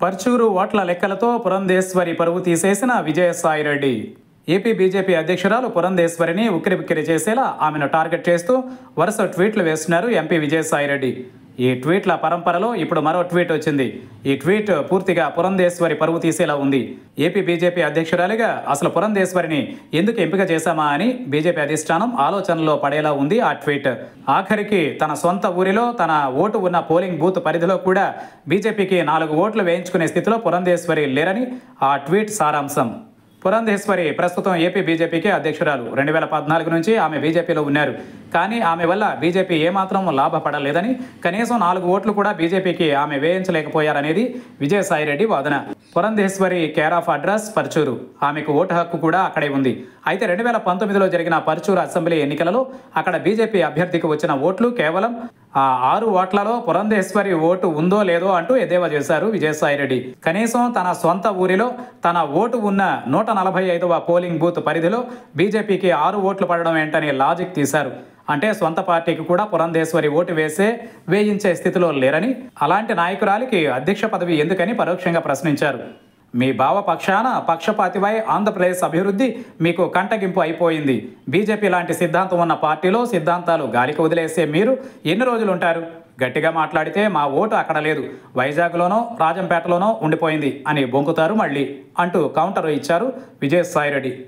పర్చూరు ఓట్ల లెక్కలతో పురంధేశ్వరి పరువు తీసేసిన విజయసాయిరెడ్డి ఏపీ బీజేపీ అధ్యక్షురాలు పురంధేశ్వరిని ఉక్కిరిబిక్కిరి చేసేలా ఆమెను టార్గెట్ చేస్తూ వరుస ట్వీట్లు వేస్తున్నారు ఎంపీ విజయసాయిరెడ్డి ఈ ట్వీట్ల పరంపరలో ఇప్పుడు మరో ట్వీట్ వచ్చింది ఈ ట్వీట్ పూర్తిగా పురంధేశ్వరి పరువు తీసేలా ఉంది ఏపీ బీజేపీ అధ్యక్షురాలిగా అసలు పురంధేశ్వరిని ఎందుకు ఎంపిక చేశామా అని బీజేపీ అధిష్టానం ఆలోచనలో పడేలా ఉంది ఆ ట్వీట్ ఆఖరికి తన సొంత ఊరిలో తన ఓటు ఉన్న పోలింగ్ బూత్ పరిధిలో కూడా బీజేపీకి నాలుగు ఓట్లు వేయించుకునే స్థితిలో పురంధేశ్వరి లేరని ఆ ట్వీట్ సారాంశం పురంధేశ్వరి ప్రస్తుతం ఏపీ బీజేపీకి అధ్యక్షురాలు రెండు వేల పద్నాలుగు నుంచి ఆమె బీజేపీలో ఉన్నారు కానీ ఆమె వల్ల బీజేపీ ఏమాత్రం లాభపడలేదని కనీసం నాలుగు ఓట్లు కూడా బీజేపీకి ఆమె వేయించలేకపోయారనేది విజయసాయిరెడ్డి వాదన Purandeswari care of address Parchur ఆమెకు ఓటు హక్కు కూడా అక్కడే ఉంది అయితే రెండు వేల పంతొమ్మిదిలో జరిగిన పర్చూరు అసెంబ్లీ ఎన్నికలలో అక్కడ బీజేపీ అభ్యర్థికి వచ్చిన ఓట్లు కేవలం ఆ ఆరు ఓట్లలో పురంధేశ్వరి ఓటు ఉందో లేదో అంటూ ఎద్దేవా చేశారు విజయసాయిరెడ్డి కనీసం తన సొంత ఊరిలో తన ఓటు ఉన్న నూట నలభై ఐదవ పోలింగ్ బూత్ పరిధిలో బీజేపీకి ఆరు ఓట్లు పడడం ఏంటని లాజిక్ తీశారు అంటే సొంత పార్టీకి కూడా పురంధేశ్వరి ఓటు వేసే వేయించే స్థితిలో లేరని అలాంటి నాయకురాలికి అధ్యక్ష పదవి ఎందుకని పరోక్షంగా ప్రశ్నించారు మీ భావ పక్షాన పక్షపాతివై ఆంధ్రప్రదేశ్ అభివృద్ధి మీకు కంటగింపు అయిపోయింది బీజేపీ లాంటి సిద్ధాంతం ఉన్న పార్టీలో సిద్ధాంతాలు గాలికి వదిలేసే మీరు ఎన్ని రోజులు ఉంటారు గట్టిగా మాట్లాడితే మా ఓటు అక్కడ లేదు వైజాగ్లోనో రాజంపేటలోనో ఉండిపోయింది అని బొంకుతారు మళ్ళీ అంటూ కౌంటర్ ఇచ్చారు విజయసాయిరెడ్డి